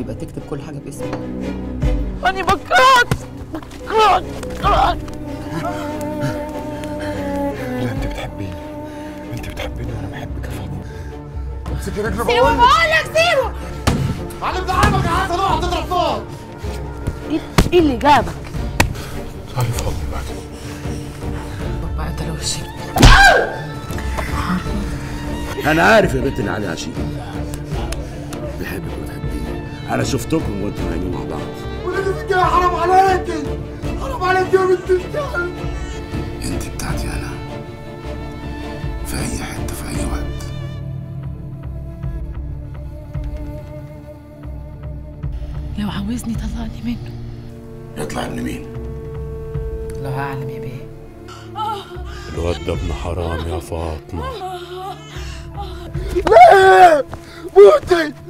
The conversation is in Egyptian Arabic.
يبقى تكتب كل حاجه باسمي أنا بكرهك بكرهك بكرهك لا انت بتحبيني انت بتحبيني وانا بحبك يا فاطمه امسكي رجلي سيبه بقول بقول لك سيبه علم دعمك يا حسن اوعى تضرب فوق إيه اللي جابك؟ تعالي فاطمه بعد بابا قتل وشي انا عارف يا بنت اللي علي عشيق بحبك وتحبيني انا شفتكم وانتوا نايمين مع بعض ولادي في الجاي حرام عليكي حرام عليكي يا بنت الكلب انت بتاعتي انا في اي حته في اي وقت لو عاوزني طلقني منه يطلع ابن مين الله اعلم يا بيه الواد ده ابن حرام يا فاطمه موتي